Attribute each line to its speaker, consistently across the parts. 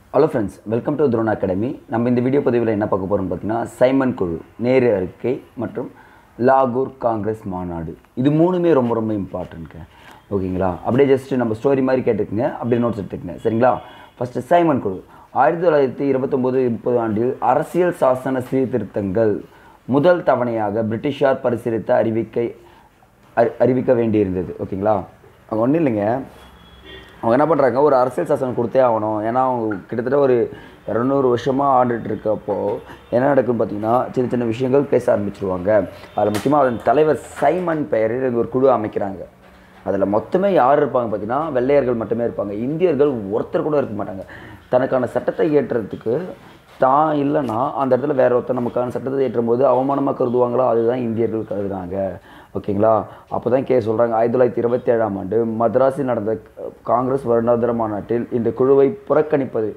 Speaker 1: hello friends welcome to drone academy நம்ம இந்த video பதிவில் என்ன பார்க்க போகிறோம்னு பார்த்தீங்கன்னா சைமன் குழு நேரு அறிக்கை மற்றும் லாகூர் காங்கிரஸ் மாநாடு இது மூணுமே ரொம்ப ரொம்ப இம்பார்ட்டன்ட்ங்க ஓகேங்களா அப்படியே ஜஸ்ட் நம்ம ஸ்டோரி மாதிரி கேட்டுக்குங்க அப்படியே நோட்ஸ் எடுத்துக்கங்க சரிங்களா ஃபஸ்ட்டு சைமன் குழு ஆயிரத்தி தொள்ளாயிரத்தி இருபத்தொம்போது முப்பது ஆண்டில் அரசியல் சாசன சீர்திருத்தங்கள் முதல் தவணையாக பிரிட்டிஷார் பரிசீலித்த அறிவிக்கை அறி அறிவிக்க வேண்டியிருந்தது ஓகேங்களா அவங்க ஒன்றும் இல்லைங்க அவங்க என்ன பண்ணுறாங்க ஒரு அரசியல் சாசனம் கொடுத்தே ஆகணும் ஏன்னா அவங்க கிட்டத்தட்ட ஒரு இரநூறு வருஷமாக ஆண்டுட்டு இருக்கப்போ என்ன நடக்குன்னு பார்த்தீங்கன்னா சின்ன சின்ன விஷயங்கள் பேச ஆரம்பிச்சிருவாங்க அதில் முக்கியமாக அதன் தலைவர் சைமன் பெயரில் ஒரு குழு அமைக்கிறாங்க அதில் மொத்தமே யார் இருப்பாங்க பார்த்தீங்கன்னா வெள்ளையர்கள் மட்டுமே இருப்பாங்க இந்தியர்கள் ஒருத்தர் கூட இருக்க மாட்டாங்க தனக்கான சட்டத்தை ஏற்றுறதுக்கு தான் இல்லைன்னா அந்த இடத்துல வேற ஒருத்தர் நமக்கான சட்டத்தை ஏற்றும் போது அவமானமாக கருதுவாங்களோ அதுதான் இந்தியர்கள் கருதுறாங்க ஓகேங்களா அப்போ தான் கே சொல்கிறாங்க ஆயிரத்தி தொள்ளாயிரத்தி இருபத்தி ஏழாம் ஆண்டு மദ്രാஸில் நடந்த காங்கிரஸ் வருடாந்திர மாநாட்டில் இந்த குழுவை புறக்கணிப்பது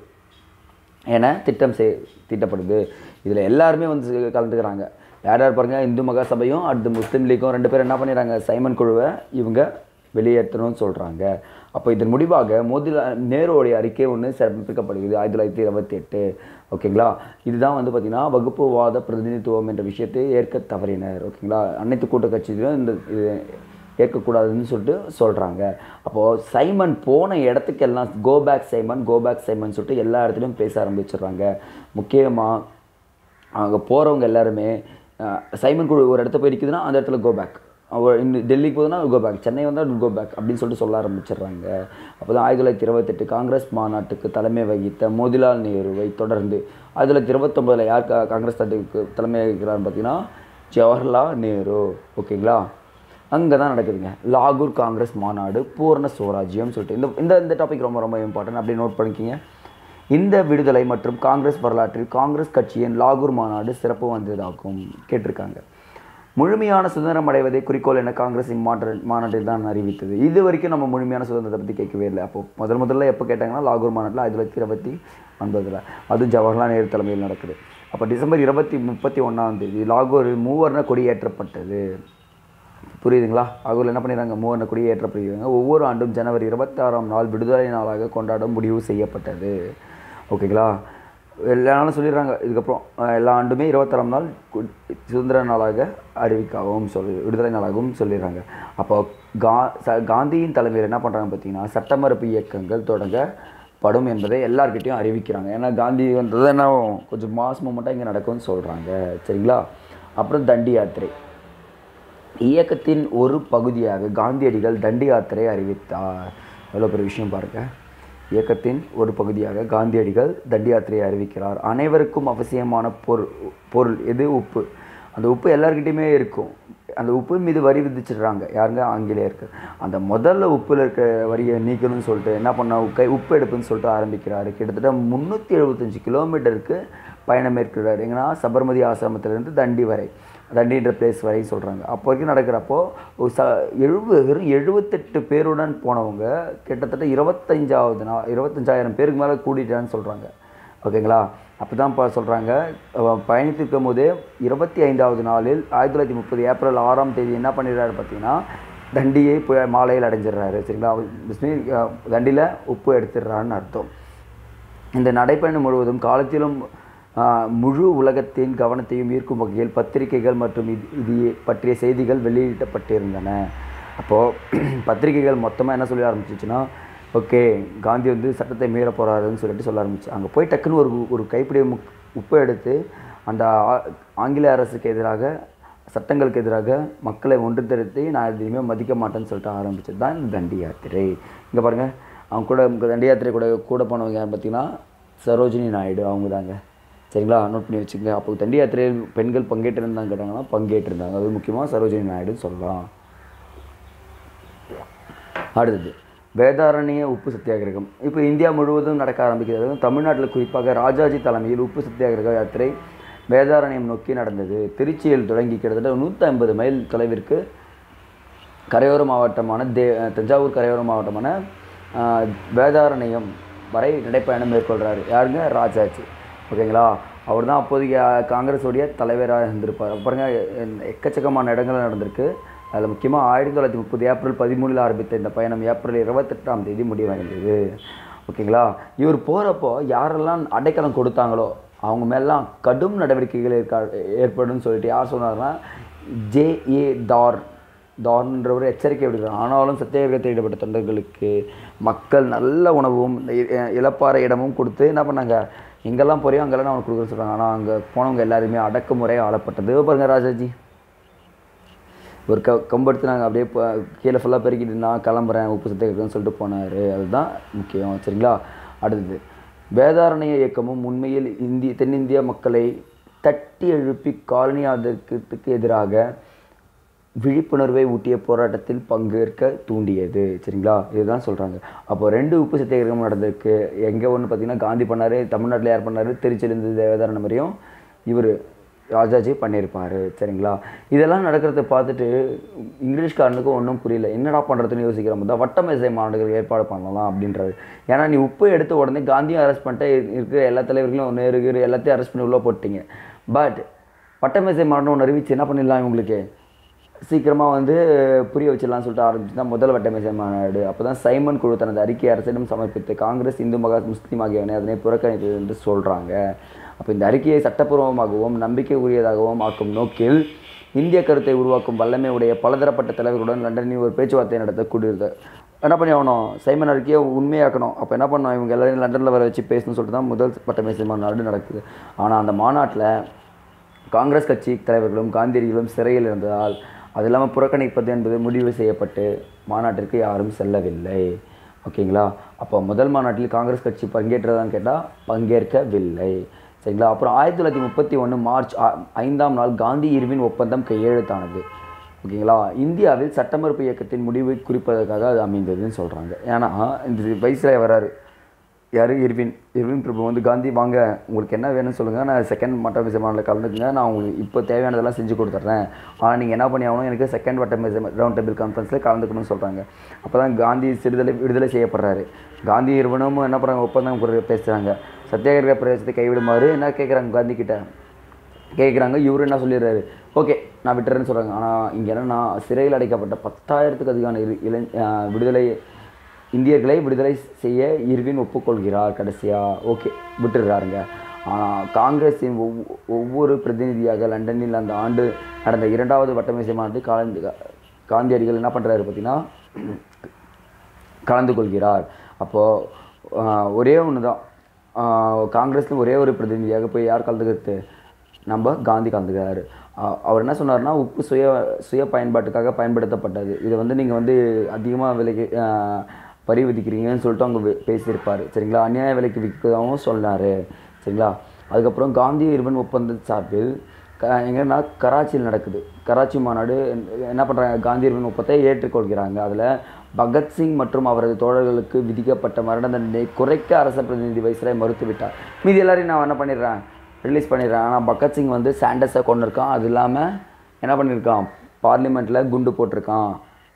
Speaker 1: என திட்டம் செய் திட்டப்படுது இதில் எல்லாருமே வந்து கலந்துக்கிறாங்க யார் யார் பாருங்க இந்து மகா சபையும் அடுத்து முஸ்லீம் லீக்கும் ரெண்டு பேரும் என்ன பண்ணிடுறாங்க சைமன் குழுவை இவங்க வெளியேற்றணும்னு சொல்கிறாங்க அப்போ இதன் முடிவாக மோதிலா நேருவோடைய அறிக்கை ஒன்று சமர்ப்பிக்கப்படுகிறது ஆயிரத்தி தொள்ளாயிரத்தி இருபத்தி எட்டு ஓகேங்களா இதுதான் வந்து பார்த்திங்கன்னா வகுப்புவாத பிரதிநிதித்துவம் என்ற விஷயத்தை ஏற்க தவறினர் ஓகேங்களா அனைத்து கூட்ட கட்சியிலும் இந்த இது ஏற்கக்கூடாதுன்னு சொல்லிட்டு சொல்கிறாங்க அப்போது சைமன் போன இடத்துக்கெல்லாம் go back Simon go back Simon சொல்லிட்டு எல்லா இடத்துலையும் பேச ஆரம்பிச்சிடுறாங்க முக்கியமாக அங்கே போகிறவங்க எல்லாருமே அஹ், சைமன் குழு ஒரு இடத்த போய் நிற்குதுன்னா அந்த இடத்துல கோ பேக் இன்னும் டெல்லிக்கு போகுதுன்னா கோ பேக் சென்னை வந்தால் கோ பேக் அப்படின்னு சொல்லிட்டு சொல்ல ஆரம்பிச்சிடுறாங்க அப்போ தான் ஆயிரத்தி தொள்ளாயிரத்தி இருபத்தெட்டு காங்கிரஸ் மாநாட்டுக்கு தலைமை வகித்த மோதிலால் நேருவை தொடர்ந்து ஆயிரத்தி தொள்ளாயிரத்தி இருபத்தொம்பதில் யார் கா- காங்கிரஸ் தலைவருக்கு தலைமை வகிக்கிறான்னு பார்த்தீங்கன்னா ஜவஹர்லால் நேரு ஓகேங்களா அங்கே தான் நடக்குதுங்க லாகூர் காங்கிரஸ் மாநாடு பூர்ண சுவராஜ்யம் சொல்லிட்டு இந்த இந்த இந்த டாபிக் ரொம்ப ரொம்ப இம்பார்ட்டன்ட் அப்படியே நோட் பண்ணிக்கிங்க இந்த விடுதலை மற்றும் காங்கிரஸ் வரலாற்றில் காங்கிரஸ் கட்சியின் லாகூர் மாநாடு சிறப்பு வந்ததாகும் கேட்டிருக்காங்க முழுமையான சுதந்திரம் அடைவதே குறிக்கோள் என காங்கிரஸ் இம்மாற்ற மாநாட்டில் தான் அறிவித்தது இது வரைக்கும் நம்ம முழுமையான சுதந்திரத்தை பற்றி கேட்கவே இல்லை அப்போ முதல் முதல்ல எப்போ கேட்டாங்கன்னா லாகூர் மாநாட்டில் ஆயிரத்தி தொள்ளாயிரத்தி இருபத்தி ஒன்பதில் அதுவும் ஜவஹர்லால் நேரு தலைமையில் நடக்குது அப்போ டிசம்பர் இருபத்தி முப்பத்தி ஒன்றாம் தேதி லாகூரில் மூவர்ண கொடியேற்றப்பட்டது புரியுதுங்களா லாகூரில் என்ன பண்ணிடுறாங்க மூவர்ண கொடி ஏற்றப்படுகிறாங்க ஒவ்வொரு ஆண்டும் ஜனவரி இருபத்தாறாம் நாள் விடுதலை நாளாக கொண்டாட முடிவு செய்யப்பட்டது ஓகேங்களா எல்லா நாளும் சொல்லிடுறாங்க இதுக்கப்புறம் அஹ், எல்லா ஆண்டுமே இருபத்தாறாம் நாள் கு- சுதந்திர நாளாக அறிவிக்கவும் சொல்லி விடுதலை நாளாகவும் சொல்லிடுறாங்க அப்போ கா ச காந்தியின் தலைமையில் என்ன பண்ணுறாங்க பார்த்தீங்கன்னா சட்ட மறுப்பு இயக்கங்கள் தொடங்கப்படும் என்பதை எல்லார்கிட்டையும் அறிவிக்கிறாங்க ஏன்னா காந்தி வந்தது என்ன கொஞ்சம் மாஸ் மூமெண்ட்டாக இங்கே நடக்கும்னு சொல்கிறாங்க சரிங்களா அப்புறம் தண்டி யாத்திரை இயக்கத்தின் ஒரு பகுதியாக காந்தியடிகள் தண்டி யாத்திரை அறிவித்தார் எவ்வளோ பெரிய விஷயம் பாருங்க இயக்கத்தின் ஒரு பகுதியாக காந்தியடிகள் தண்டி யாத்திரையை அறிவிக்கிறார் அனைவருக்கும் அவசியமான பொருள் பொருள் எது உப்பு அந்த உப்பு எல்லார்கிட்டயுமே இருக்கும் அந்த உப்பு மீது வரி விதிச்சிடுறாங்க யாருங்க ஆங்கிலேயர்கள் அந்த முதல்ல உப்பில் இருக்க வரியை நீக்கணும்னு சொல்லிட்டு என்ன பண்ண கை உப்பு எடுப்புன்னு சொல்லிட்டு ஆரம்பிக்கிறாரு கிட்டத்தட்ட முந்நூற்றி எழுபத்தஞ்சு கிலோமீட்டருக்கு பயணம் மேற்கொள்கிறார் எங்கன்னா சபர்மதி ஆசிரமத்திலிருந்து தண்டி வரை தண்டின்ற பிளேஸ் வரை சொல்கிறாங்க அப்போ வரைக்கும் நடக்கிறப்போ ஒரு ச எழுபது வெறும் எழுபத்தெட்டு பேருடன் போனவங்க கிட்டத்தட்ட இருபத்தஞ்சாவது நாள் இருபத்தஞ்சாயிரம் பேருக்கு மேலே கூட்டிட்டான்னு சொல்கிறாங்க ஓகேங்களா அப்போ தான் இப்போ சொல்கிறாங்க பயணித்திருக்கும் போதே இருபத்தி ஐந்தாவது நாளில் ஆயிரத்தி தொள்ளாயிரத்தி முப்பது ஏப்ரல் ஆறாம் தேதி என்ன பண்ணிடுறாரு பார்த்தீங்கன்னா தண்டியை போய் மாலையில் அடைஞ்சிடுறாரு சரிங்களா பிஸ்மி தண்டியில் உப்பு எடுத்துடுறாருன்னு அர்த்தம் இந்த நடைப்பயணம் முழுவதும் காலத்திலும் ஆ, முழு உலகத்தின் கவனத்தையும் ஈர்க்கும் வகையில் பத்திரிகைகள் மற்றும் இது இது பற்றிய செய்திகள் வெளியிடப்பட்டிருந்தன அப்போது பத்திரிகைகள் மொத்தமாக என்ன சொல்லி ஆரம்பிச்சிச்சுன்னா ஓகே காந்தி வந்து சட்டத்தை மீற போகிறாருன்னு சொல்லிட்டு சொல்ல ஆரம்பிச்சு அங்கே போய் டக்குன்னு ஒரு ஒரு கைப்பிடி முக் உப்பு எடுத்து அந்த ஆ- ஆங்கில அரசுக்கு எதிராக சட்டங்களுக்கு எதிராக மக்களை ஒன்று திரட்டி நான் எதையுமே மதிக்க மாட்டேன்னு சொல்லிட்டு ஆரம்பிச்சது தான் இந்த தண்டி யாத்திரை இங்கே பாருங்கள் அவங்க கூட இந்த தண்டி யாத்திரை கூட கூட போனவங்க யார் பார்த்தீங்கன்னா சரோஜினி நாயுடு அவங்க தாங்க சரிங்களா நோட் பண்ணி வச்சுக்கோங்க அப்போ தண்டி யாத்திரையில் பெண்கள் பங்கேற்றிருந்தாங்க கேட்டாங்கன்னா பங்கேற்றிருந்தாங்க அது முக்கியமாக சரோஜினி நாயுடுன்னு சொல்லலாம் அடுத்தது வேதாரண்ய உப்பு சத்தியாகிரகம் இப்போ இந்தியா முழுவதும் நடக்க ஆரம்பிக்கிறது தமிழ்நாட்டில் குறிப்பாக ராஜாஜி தலைமையில் உப்பு சத்தியாகிரக யாத்திரை வேதாரண்யம் நோக்கி நடந்தது திருச்சியில் தொடங்கி கிட்டத்தட்ட நூற்றி ஐம்பது மைல் தொலைவிற்கு கரையோர மாவட்டமான தே தஞ்சாவூர் கரையோர மாவட்டமான ஆஹ், வேதாரண்யம் வரை நடைப்பயணம் மேற்கொள்கிறாரு யாருங்க ராஜாஜி ஓகேங்களா அவர் தான் அப்போதைக்கு ஆஹ், காங்கிரஸுடைய தலைவராக இருந்திருப்பார் அப்ப பாருங்க எ- எக்கச்சக்கமான இடங்கள் நடந்திருக்கு அதில் முக்கியமாக ஆயிரத்தி தொள்ளாயிரத்தி முப்பது ஏப்ரல் பதிமூணில் ஆரம்பித்த இந்த பயணம் ஏப்ரல் இருபத்தெட்டாம் தேதி முடிவடைந்தது ஓகேங்களா இவர் போகிறப்போ யாரெல்லாம் அடைக்கலம் கொடுத்தாங்களோ அவங்க மேலாம் கடும் நடவடிக்கைகள் ஏற்கா ஏற்படும்னு சொல்லிட்டு யார் சொன்னார்னா ஜே ஏ தார் தார்ன்ற ஒரு எச்சரிக்கை விடுக்கிறார் ஆனாலும் சத்தியாகிரகத்தில் ஈடுபட்ட தொண்டர்களுக்கு மக்கள் நல்ல உணவும் இ- இளப்பாறை இடமும் கொடுத்து என்ன பண்ணாங்க எங்கெல்லாம் போறியோ அங்கெல்லாம் நான் அவனுக்கு கொடுக்குற சொல்கிறாங்க ஆனால் அங்கே போனவங்க எல்லாருமே அடக்குமுறையாக ஆளப்பட்டது இதோ பாருங்க ராஜாஜி ஒரு க கம்பெடுத்து நாங்கள் அப்படியே ப- கீழே ஃபுல்லாக பெருக்கிட்டு நான் கிளம்புறேன் உப்பு சத்தியாகிரகம்னு சொல்லிட்டு போனார் அதுதான் முக்கியம் சரிங்களா அடுத்தது வேதாரண்ய இயக்கமும் உண்மையில் இந்திய தென்னிந்திய மக்களை தட்டி எழுப்பி காலனி ஆதரத்துக்கு எதிராக விழிப்புணர்வை ஊட்டிய போராட்டத்தில் பங்கேற்க தூண்டியது சரிங்களா இதுதான் சொல்கிறாங்க அப்போ ரெண்டு உப்பு சத்தியாகிரகம் நடந்திருக்கு எங்கே ஒன்று பார்த்தீங்கன்னா காந்தி பண்ணார் தமிழ்நாட்டில் யார் பண்ணார் திருச்சியிலேருந்து தேவதாரண மாதிரியும் இவர் ராஜாஜி பண்ணியிருப்பார் சரிங்களா இதெல்லாம் இருக்கிறத பார்த்துட்டு இங்கிலீஷ்காரனுக்கும் ஒன்றும் புரியல என்னடா பண்ணுறதுன்னு யோசிக்கிற போது தான் வட்டமேசை மாநாடுகள் ஏற்பாடு பண்ணலாம் அப்படின்றாரு ஏன்னா நீ உப்பு எடுத்த உடனே காந்தியும் அரெஸ்ட் பண்ணிட்டு இருக்கிற எல்லா தலைவர்களும் ஒன்று இருக்கிற எல்லாத்தையும் அரெஸ்ட் பண்ணி உள்ளே போட்டீங்க பட் வட்டமேசை மாநாடு ஒன்று அறிவிச்சு என்ன பண்ணிடலாம் இவங்களுக்கு சீக்கிரமாக வந்து புரிய வச்சிடலாம்னு சொல்லிட்டு ஆரம்பிச்சு தான் முதல் வட்டமேசை மாநாடு அப்போ தான் சைமன் குழு தனது அறிக்கை அரசிடம் சமர்ப்பித்து காங்கிரஸ் இந்து மகா முஸ்லீம் ஆகியவனை அதனை புறக்கணித்தது என்று சொல்கிறாங்க அப்போ இந்த அறிக்கையை சட்டப்பூர்வமாகவும் நம்பிக்கை உரியதாகவும் ஆக்கும் நோக்கில் இந்திய கருத்தை உருவாக்கும் வல்லமை உடைய பலதரப்பட்ட தலைவர்களுடன் லண்டனில் ஒரு பேச்சுவார்த்தை நடத்த கூடியிருந்த என்ன பண்ணி ஆகணும் சைமன் அறிக்கையை உண்மையாக்கணும் அப்போ என்ன பண்ணோம் இவங்க எல்லாரையும் லண்டனில் வர வச்சு பேசணும்னு சொல்லிட்டு தான் முதல் வட்டமேசை மாநாடு நடக்குது ஆனால் அந்த மாநாட்டில் காங்கிரஸ் கட்சி தலைவர்களும் காந்தியடிகளும் சிறையில் இருந்ததால் அது இல்லாமல் புறக்கணிப்பது என்பது முடிவு செய்யப்பட்டு மாநாட்டிற்கு யாரும் செல்லவில்லை ஓகேங்களா அப்போ முதல் மாநாட்டில் காங்கிரஸ் கட்சி பங்கேற்றதான்னு கேட்டால் பங்கேற்கவில்லை சரிங்களா அப்புறம் ஆயிரத்தி தொள்ளாயிரத்தி முப்பத்தி ஒன்று மார்ச் ஆ- ஐந்தாம் நாள் காந்தி இர்வின் ஒப்பந்தம் கையெழுத்தானது ஓகேங்களா இந்தியாவில் சட்டமறுப்பு இயக்கத்தின் முடிவை குறிப்பதற்காக அது அமைந்ததுன்னு சொல்கிறாங்க ஏன்னா இந்த வயசில் வராரு யார் இர்வின் இர்வின் பிரபு வந்து காந்தி வாங்க உங்களுக்கு என்ன வேணும்னு சொல்லுங்கள் நான் செகண்ட் மட்ட விசமானில் கலந்துக்குங்க நான் உங்களுக்கு இப்போ தேவையானதெல்லாம் செஞ்சு கொடுத்துட்றேன் ஆனால் நீங்கள் என்ன பண்ணி ஆகணும் எனக்கு செகண்ட் வட்ட விச ரவுண்ட் டேபிள் கான்ஃபரன்ஸில் கலந்துக்கணும்னு சொல்கிறாங்க அப்போ தான் காந்தி சிறுதலை விடுதலை செய்யப்படுறாரு காந்தி இர்வனும் என்ன பண்ணுறாங்க ஒப்பந்தம் புரிய- பேசுகிறாங்க சத்தியாகிரக பிரதேசத்தை கைவிடுமாறு என்ன கேட்குறாங்க காந்தி கிட்ட கேட்குறாங்க இவரு என்ன சொல்லிடுறாரு ஓகே நான் விட்டுறேன்னு சொல்கிறாங்க ஆனால் இங்கே என்னன்னா சிறையில் அடைக்கப்பட்ட பத்தாயிரத்துக்கு அதிகமான இரு இளை ஆஹ் விடுதலை இந்தியர்களை விடுதலை செய்ய இர்வின் ஒப்புக்கொள்கிறார் கடைசியாக ஓகே விட்டுடுறாருங்க ஆனால் காங்கிரஸின் ஒவ்வொ ஒவ்வொரு பிரதிநிதியாக லண்டனில் அந்த ஆண்டு நடந்த இரண்டாவது வட்டமேசை மாநாட்டு காலந்து காந்தியடிகள் என்ன பண்ணுறாரு பார்த்தீங்கன்னா கலந்து கொள்கிறார் அப்போது ஒரே ஒன்று தான் காங்கிரஸில் ஒரே ஒரு பிரதிநிதியாக போய் யார் கலந்துக்கிறது நம்ம காந்தி கலந்துக்கிறாரு ஆஹ் அவர் என்ன சொன்னார்னா உப்பு சுய சுய பயன்பாட்டுக்காக பயன்படுத்தப்பட்டது இதை வந்து நீங்கள் வந்து அதிகமாக விலைக்கு ஆஹ் வரி விதிக்கிறீங்கன்னு சொல்லிட்டு அவங்க வே- பேசியிருப்பார் சரிங்களா அநியாய விலைக்கு விற்கிறதாகவும் சொன்னார் சரிங்களா அதுக்கப்புறம் காந்தி இருவன் ஒப்பந்த சார்பில் க எங்கன்னா கராச்சியில் நடக்குது கராச்சி மாநாடு என்ன- என்ன பண்ணுறாங்க காந்தியர்வின் ஒப்பத்தை ஏற்றுக்கொள்கிறாங்க அதில் பகத்சிங் மற்றும் அவரது தோழர்களுக்கு விதிக்கப்பட்ட மரண தண்டனை குறைக்க அரச பிரதிநிதி வைஸ்ராய் மறுத்துவிட்டார் மீதி எல்லாரையும் நான் என்ன பண்ணிடுறேன் ரிலீஸ் பண்ணிடுறேன் ஆனால் பகத்சிங் வந்து சாண்டஸை கொண்டு இருக்கான் அது இல்லாமல் என்ன பண்ணியிருக்கான் பார்லிமெண்ட்டில் குண்டு போட்டிருக்கான்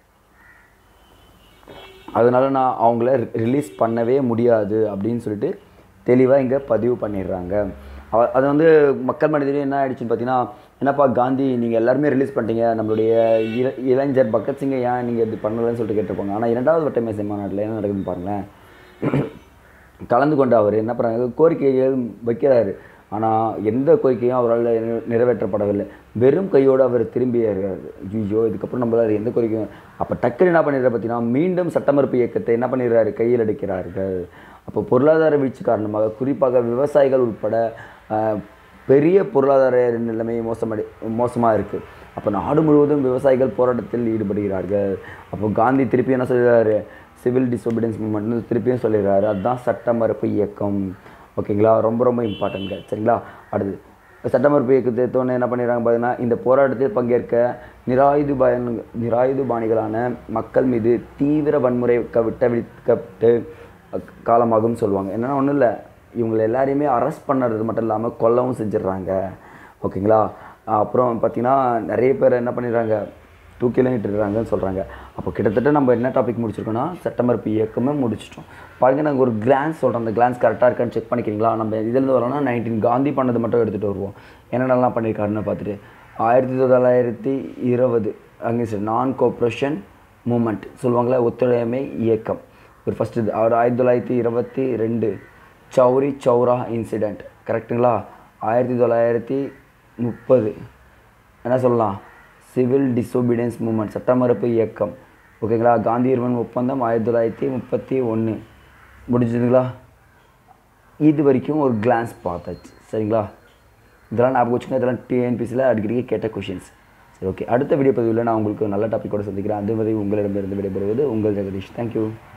Speaker 1: அதனால நான் அவங்கள ரிலீஸ் பண்ணவே முடியாது அப்படின்னு சொல்லிட்டு தெளிவாக இங்கே பதிவு பண்ணிடுறாங்க அவ- அது வந்து மக்கள் மனிதரையும் என்ன ஆயிடுச்சுன்னு பார்த்தீங்கன்னா என்னப்பா காந்தி நீங்கள் எல்லாருமே ரிலீஸ் பண்ணிட்டீங்க நம்மளுடைய இள இளைஞர் பகத்சிங்கை ஏன் நீங்கள் இது பண்ணலன்னு சொல்லிட்டு கேட்டிருப்பாங்க ஆனால் இரண்டாவது வட்ட மேசை மாநாட்டில் என்ன நடக்குதுன்னு பாருங்களேன் கலந்து கொண்ட அவர் என்ன பண்ணுறாங்க கோரிக்கைகள் வைக்கிறாரு ஆனால் எந்த கோரிக்கையும் அவரால் நிறை- நிறைவேற்றப்படவில்லை வெறும் கையோடு அவர் திரும்பியாரு ஐயோ இதுக்கப்புறம் நம்மளால் எந்த கோரிக்கையும் அப்போ டக்குன்னு என்ன பண்ணிடுறாரு பார்த்தீங்கன்னா மீண்டும் சட்டமறுப்பு இயக்கத்தை என்ன பண்ணிடுறாரு கையில் எடுக்கிறார்கள் அப்போ பொருளாதார வீழ்ச்சி காரணமாக குறிப்பாக விவசாயிகள் உட்பட ஆஹ், பெரிய பொருளாதார நிலைமை மோசமடை மோசமாக இருக்குது அப்போ நாடு முழுவதும் விவசாயிகள் போராட்டத்தில் ஈடுபடுகிறார்கள் அப்போ காந்தி திருப்பி என்ன சொல்கிறாரு சிவில் டிசோபிடன்ஸ் மூமெண்ட்னு திருப்பியும் சொல்லிடுறாரு அதுதான் சட்ட மறுப்பு இயக்கம் ஓகேங்களா ரொம்ப ரொம்ப இம்பார்ட்டன்ட்ங்க சரிங்களா அடுத்து சட்ட மறுப்பு இயக்கத்தை எடுத்தோன்னே என்ன பண்ணிடுறாங்க பார்த்தீங்கன்னா இந்த போராட்டத்தில் பங்கேற்க நிராயுது பயன் நிராயுதுபாணிகளான மக்கள் மீது தீவிர வன்முறை கவிட்ட விடுக்கப்பட்டு காலமாகும்னு சொல்லுவாங்க என்னன்னா ஒன்றும் இல்லை இவங்களை எல்லாரையுமே அரெஸ்ட் பண்ணுறது மட்டும் இல்லாமல் கொல்லவும் செஞ்சிடுறாங்க ஓகேங்களா அப்புறம் பார்த்தீங்கன்னா நிறைய பேர் என்ன பண்ணிடுறாங்க தூக்கிலாம் இட்டுறாங்கன்னு சொல்கிறாங்க அப்போ கிட்டத்தட்ட நம்ம என்ன டாபிக் முடிச்சிருக்கோம்னா சட்டமறுப்பு இயக்கமே முடிச்சிட்டோம் பாருங்க நாங்கள் ஒரு கிளான்ஸ் சொல்கிறோம் அந்த கிளான்ஸ் கரெக்டாக இருக்கான்னு செக் பண்ணிக்கிறீங்களா நம்ம இதுலேருந்து வரோம்னா நைன்டீன் காந்தி பண்ணது மட்டும் எடுத்துகிட்டு வருவோம் என்னென்னலாம் பண்ணியிருக்காருன்னு பார்த்துட்டு ஆயிரத்தி தொள்ளாயிரத்தி இருபது அங்கே சார் நான் கோஆப்ரேஷன் மூமெண்ட் சொல்லுவாங்களே ஒத்துழையாமை இயக்கம் ஒரு ஃபஸ்ட்டு அவர் ஆயிரத்தி தொள்ளாயிரத்தி இருபத்தி ரெண்டு சௌரி சௌரா இன்சிடெண்ட் கரெக்டுங்களா ஆயிரத்தி தொள்ளாயிரத்தி முப்பது என்ன சொல்லலாம் சிவில் டிசோபீடியன்ஸ் மூமெண்ட் சட்டமறுப்பு இயக்கம் ஓகேங்களா காந்தியர்மன் ஒப்பந்தம் ஆயிரத்தி தொள்ளாயிரத்தி முப்பத்தி ஒன்று முடிஞ்சதுங்களா இது வரைக்கும் ஒரு கிளான்ஸ் பார்த்தாச்சு சரிங்களா இதெல்லாம் ஞாபகம் வச்சுக்கோங்க இதெல்லாம் டிஎன்பிசியில் அடிக்கடி கேட்ட கொஷின்ஸ் சரி ஓகே அடுத்த வீடியோ பதிவில் நான் உங்களுக்கு நல்ல டாப்பிக்கோட சந்திக்கிறேன் அது மாதிரி உங்களிடமிருந்து விடைபெறுவது உங்கள் ஜெகதீஷ் தேங்க்யூ